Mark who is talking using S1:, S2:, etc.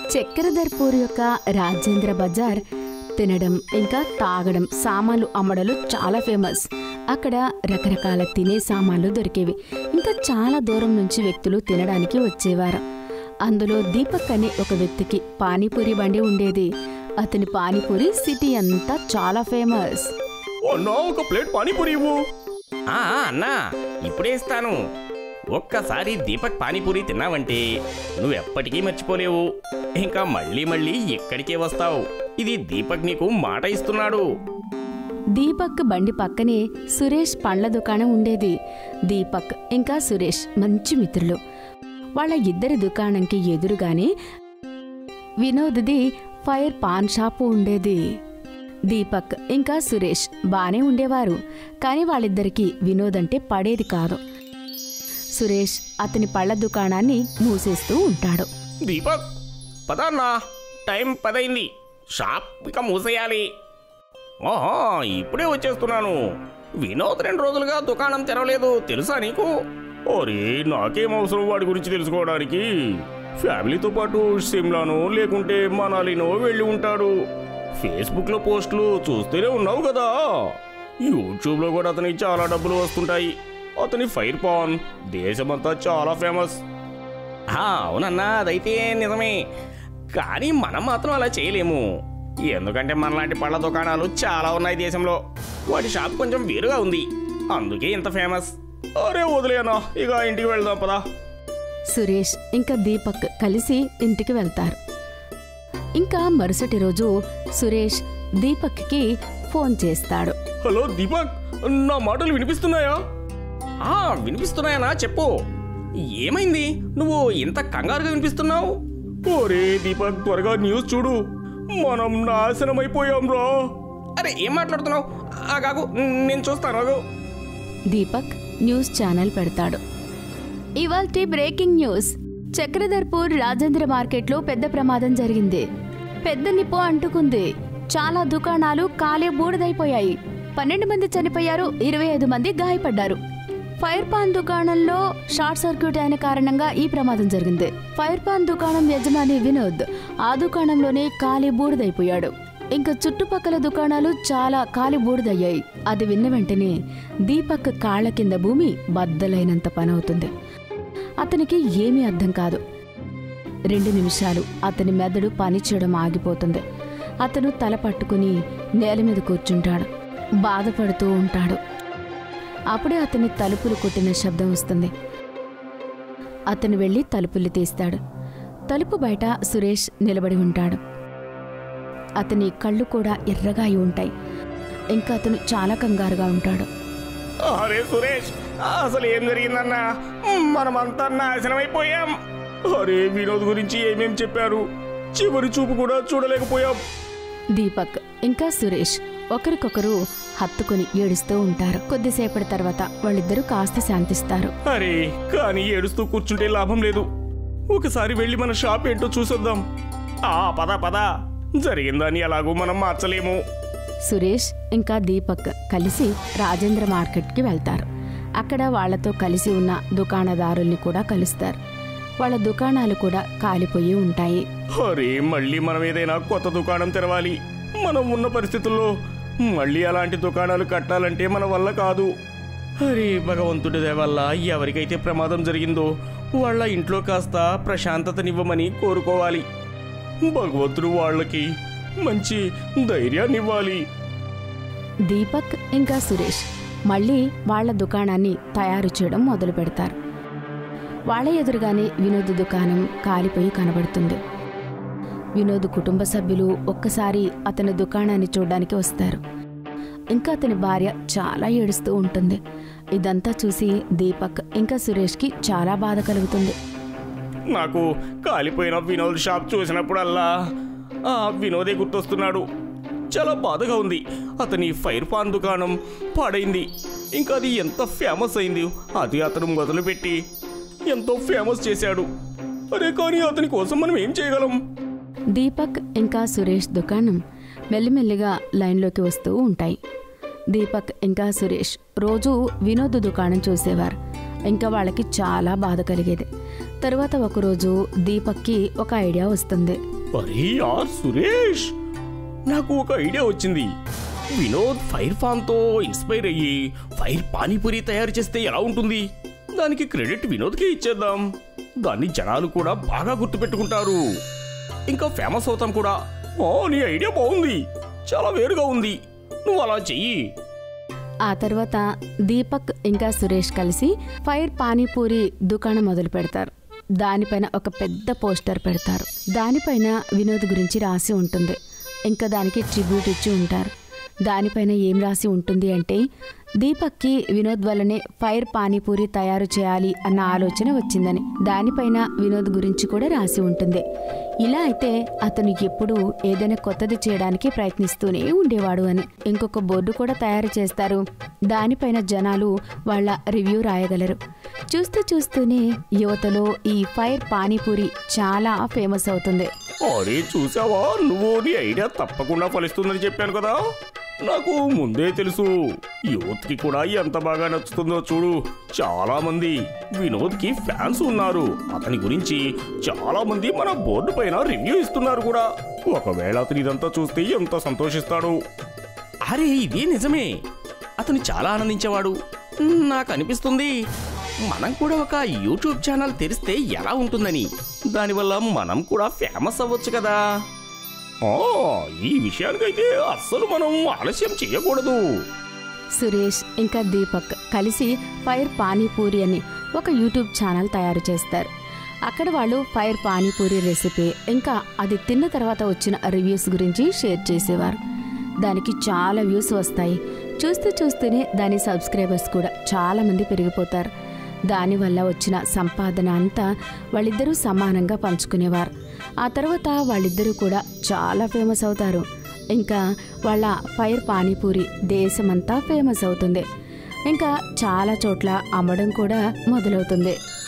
S1: చక్రధర్పూర్ యొక్క రాజేంద్ర బజార్ తినడం ఇంకా తాగడం సామాన్లు అమ్మడంలో చాలా ఫేమస్ అక్కడ రకరకాల తినే సామాన్లు దొరికేవి ఇంకా చాలా దూరం నుంచి వ్యక్తులు తినడానికి వచ్చేవారు అందులో దీపక్ అనే ఒక వ్యక్తికి పానీపూరి బండి ఉండేది అతని పానీపూరి సిటీ అంతా చాలా ఫేమస్
S2: అన్నా ఒక ప్లేట్ పానీపూరి ఇవ్వు
S3: ఆ, ఆ, అన్నా ఇప్పుడే ఇస్తాను ఒక్కసారి దీపక్ పానీపూరి తిన్నావంటే నువ్వు ఎప్పటికీ మర్చిపోలేవు ఇంకా మళ్ళీ మళ్ళీ ఇక్కడికే వస్తావు ఇది దీపక్ నీకు మాట ఇస్తున్నాడు
S1: దీపక్ బండి పక్కనే సురేష్ పండ్ల దుకాణం ఉండేది దీపక్ ఇంకా సురేష్ మంచి మిత్రులు వాళ్ళ ఇద్దరి దుకాణంకి ఎదురుగానే వినోద్ది ఫైర్ పాన్ షాపు ఉండేది దీపక్ ఇంకా సురేష్ బానే ఉండేవారు కానీ వాళ్ళిద్దరికీ వినోద్ అంటే పడేది కాదు సురేష్ అతని పళ్ళ దుకాణాన్ని మూసేస్తూ ఉంటాడు
S3: దీపక్ పద అన్నా టైం పదైంది షాప్ ఇక మూసేయాలి ఓహో ఇప్పుడే వచ్చేస్తున్నాను వినోద్ రెండు రోజులుగా దుకాణం తెరవలేదు తెలుసా నీకు
S2: ఒరే నాకేం అవసరం వాడి గురించి తెలుసుకోవడానికి ఫ్యామిలీతో పాటు సిమ్లానో లేకుంటే మనాలినో వెళ్ళి ఉంటాడు ఫేస్బుక్లో పోస్టులు చూస్తూనే ఉన్నావు కదా యూట్యూబ్లో కూడా అతనికి చాలా డబ్బులు వస్తుంటాయి అతని ఫైర్ పాన్ దేశమంతా చాలా ఫేమస్
S3: ఆ, అవునన్నా అదైతే నిజమే కానీ మనం మాత్రం అలా చేయలేము ఎందుకంటే మనలాంటి పళ్ళ దుకాణాలు చాలా ఉన్నాయి దేశంలో వాటి షాప్ కొంచెం వేరుగా ఉంది అందుకే ఇంత ఫేమస్
S2: అరే వదిలేనా ఇక ఇంటికి వెళ్దాం పదా
S1: సురేష్ ఇంకా దీపక్ కలిసి ఇంటికి వెళ్తారు ఇంకా మరుసటి రోజు సురేష్ దీపక్కి ఫోన్ చేస్తాడు
S2: హలో దీపక్ నా మాటలు వినిపిస్తున్నాయా
S3: ఆ వినిపిస్తున్నాయనా చెప్పు ఏమైంది నువ్వు ఇంత కంగారుగా వినిపిస్తున్నావు
S2: ఒరే దీపక్ త్వరగా న్యూస్ చూడు మనం నాశనం అయిపోయాం రా
S3: అరే ఏం మాట్లాడుతున్నావు ఆగాగు నేను చూస్తాను ఆగు
S1: దీపక్ న్యూస్ ఛానల్ పెడతాడు ఇవాల్టి బ్రేకింగ్ న్యూస్ చక్రధర్పూర్ రాజేంద్ర మార్కెట్లో పెద్ద ప్రమాదం జరిగింది పెద్ద నిప్పు అంటుకుంది చాలా దుకాణాలు కాలే బూడిదైపోయాయి పన్నెండు మంది చనిపోయారు ఇరవై ఐదు మంది గాయపడ్డారు ఫైర్ పాన్ దుకాణంలో షార్ట్ సర్క్యూట్ అయిన కారణంగా ఈ ప్రమాదం జరిగింది ఫైర్ పాన్ దుకాణం యజమాని వినోద్ ఆ దుకాణంలోనే కాలి బూడిదైపోయాడు ఇంకా చుట్టుపక్కల దుకాణాలు చాలా కాలి బూడిదయ్యాయి అది విన్న వెంటనే దీపక్ కాళ్ల కింద భూమి బద్దలైనంత పనవుతుంది అతనికి ఏమీ అర్థం కాదు రెండు నిమిషాలు అతని మెదడు పనిచేయడం ఆగిపోతుంది అతను తల పట్టుకుని నేల మీద కూర్చుంటాడు బాధపడుతూ ఉంటాడు అప్పుడే అతని తలుపులు కొట్టిన శబ్దం వస్తుంది అతను వెళ్ళి తలుపులు తీస్తాడు తలుపు బయట సురేష్ నిలబడి ఉంటాడు అతని కళ్ళు కూడా ఎర్రగా అయి ఉంటాయి ఇంకా అతను చాలా కంగారుగా ఉంటాడు
S2: అరే సురేష్ అసలు ఏం జరిగిందన్నా మనమంతా నాశనం అయిపోయాం అరే వినోద్ గురించి ఏమేం చెప్పారు చివరి చూపు కూడా చూడలేకపోయాం
S1: దీపక్ ఇంకా సురేష్ ఒకరికొకరు హత్తుకుని ఏడుస్తూ ఉంటారు కొద్దిసేపటి తర్వాత వాళ్ళిద్దరూ కాస్త శాంతిస్తారు
S2: అరే కానీ ఏడుస్తూ కూర్చుంటే లాభం లేదు ఒకసారి వెళ్ళి మన షాప్ ఏంటో చూసొద్దాం ఆ పద పద జరిగిందని ఎలాగో మనం మార్చలేము
S1: సురేష్ ఇంకా దీపక్ కలిసి రాజేంద్ర మార్కెట్కి వెళ్తారు అక్కడ వాళ్ళతో కలిసి ఉన్న దుకాణదారుల్ని కూడా కలుస్తారు వాళ్ళ దుకాణాలు కూడా కాలిపోయి ఉంటాయి
S2: అరే మళ్ళీ మనం ఏదైనా కొత్త దుకాణం తెరవాలి మనం ఉన్న పరిస్థితుల్లో మళ్ళీ అలాంటి దుకాణాలు కట్టాలంటే మన వల్ల కాదు అరే భగవంతుడి దయ వల్ల ఎవరికైతే ప్రమాదం జరిగిందో వాళ్ళ ఇంట్లో కాస్త ప్రశాంతతనివ్వమని కోరుకోవాలి భగవంతుడు వాళ్ళకి మంచి ధైర్యాన్ని ఇవ్వాలి
S1: దీపక్ ఇంకా సురేష్ మళ్ళీ వాళ్ళ దుకాణాన్ని తయారు చేయడం మొదలు పెడతారు వాళ్ళ ఎదురుగానే వినోద్ దుకాణం కాలిపోయి కనబడుతుంది వినోద్ కుటుంబ సభ్యులు ఒక్కసారి అతని దుకాణాన్ని చూడడానికి వస్తారు ఇంకా అతని భార్య చాలా ఏడుస్తూ ఉంటుంది ఇదంతా చూసి దీపక్ ఇంకా సురేష్కి చాలా బాధ కలుగుతుంది
S2: నాకు కాలిపోయిన వినోద్ షాప్ చూసినప్పుడల్లా ఆ వినోదే గుర్తొస్తున్నాడు చాలా బాధగా ఉంది అతని ఫైర్ పాన్ దుకాణం పాడైంది ఇంకా అది ఎంత ఫేమస్ అయింది అది అతను మొదలుపెట్టి ఎంతో ఫేమస్ చేశాడు అరే కానీ అతని కోసం మనం ఏం చేయగలం
S1: దీపక్ ఇంకా సురేష్ దుకాణం మెల్లిమెల్లిగా లైన్లోకి వస్తూ ఉంటాయి దీపక్ ఇంకా సురేష్ రోజు వినోద్ దుకాణం చూసేవారు ఇంకా వాళ్ళకి చాలా బాధ కలిగేది తరువాత ఒకరోజు దీపక్కి ఒక ఐడియా వస్తుంది
S2: అరే యార్ సురేష్ నాకు ఒక ఐడియా వచ్చింది వినోద్ ఫైర్ ఫామ్తో ఇన్స్పైర్ అయ్యి ఫైర్ పానీపూరి తయారు చేస్తే ఎలా ఉంటుంది దానికి క్రెడిట్ వినోద్కే ఇచ్చేద్దాం దాన్ని జనాలు కూడా బాగా గుర్తుపెట్టుకుంటారు ఇంకా ఫేమస్ అవుతాం కూడా ఓ నీ ఐడియా బాగుంది చాలా వేరుగా ఉంది నువ్వు అలా చెయ్యి
S1: ఆ తర్వాత దీపక్ ఇంకా సురేష్ కలిసి ఫైర్ పానీపూరి దుకాణం మొదలు పెడతారు దానిపైన ఒక పెద్ద పోస్టర్ పెడతారు దానిపైన వినోద్ గురించి రాసి ఉంటుంది ఇంకా దానికి ట్రిబ్యూట్ ఇచ్చి ఉంటారు దానిపైన ఏం రాసి ఉంటుంది అంటే దీపక్కి వినోద్ వల్లనే ఫైర్ పానీపూరి తయారు చేయాలి అన్న ఆలోచన వచ్చిందని దానిపైన వినోద్ గురించి కూడా రాసి ఉంటుంది ఇలా అయితే అతను ఎప్పుడూ ఏదైనా కొత్తది చేయడానికి ప్రయత్నిస్తూనే ఉండేవాడు అని ఇంకొక బోర్డు కూడా తయారు చేస్తారు దానిపైన జనాలు వాళ్ళ రివ్యూ రాయగలరు చూస్తూ చూస్తూనే యువతలో ఈ ఫైర్ పానీపూరి చాలా ఫేమస్ అవుతుంది
S2: అరే చూసావా నువ్వు నీ ఐడియా తప్పకుండా ఫలిస్తుందని చెప్పాను కదా నాకు ముందే తెలుసు యూత్కి కూడా ఎంత బాగా నచ్చుతుందో చూడు చాలా మంది వినోద్కి ఫ్యాన్స్ ఉన్నారు అతని గురించి చాలా మంది మన బోర్డు పైన రివ్యూ ఇస్తున్నారు కూడా ఒకవేళ అతను ఇదంతా చూస్తే ఎంత సంతోషిస్తాడు
S3: అరే ఇదే నిజమే అతను చాలా ఆనందించేవాడు నాకు అనిపిస్తుంది మనం కూడా ఒక యూట్యూబ్ ఛానల్ తెరిస్తే ఎలా ఉంటుందని దానివల్ల మనం కూడా ఫేమస్ అవ్వచ్చు కదా
S2: ఆ, ఈ విషయానికైతే అస్సలు మనం ఆలస్యం చేయకూడదు
S1: సురేష్ ఇంకా దీపక్ కలిసి ఫైర్ పానీపూరి అని ఒక యూట్యూబ్ ఛానల్ తయారు చేస్తారు అక్కడ వాళ్ళు ఫైర్ పానీపూరి రెసిపీ ఇంకా అది తిన్న తర్వాత వచ్చిన రివ్యూస్ గురించి షేర్ చేసేవారు దానికి చాలా వ్యూస్ వస్తాయి చూస్తూ చూస్తూనే దాని సబ్స్క్రైబర్స్ కూడా చాలా మంది పెరిగిపోతారు దానివల్ల వచ్చిన సంపాదన అంతా వాళ్ళిద్దరూ సమానంగా పంచుకునేవారు ఆ తర్వాత వాళ్ళిద్దరూ కూడా చాలా ఫేమస్ అవుతారు ఇంకా వాళ్ళ ఫైర్ పానీపూరి దేశమంతా ఫేమస్ అవుతుంది ఇంకా చాలా చోట్ల అమ్మడం కూడా మొదలవుతుంది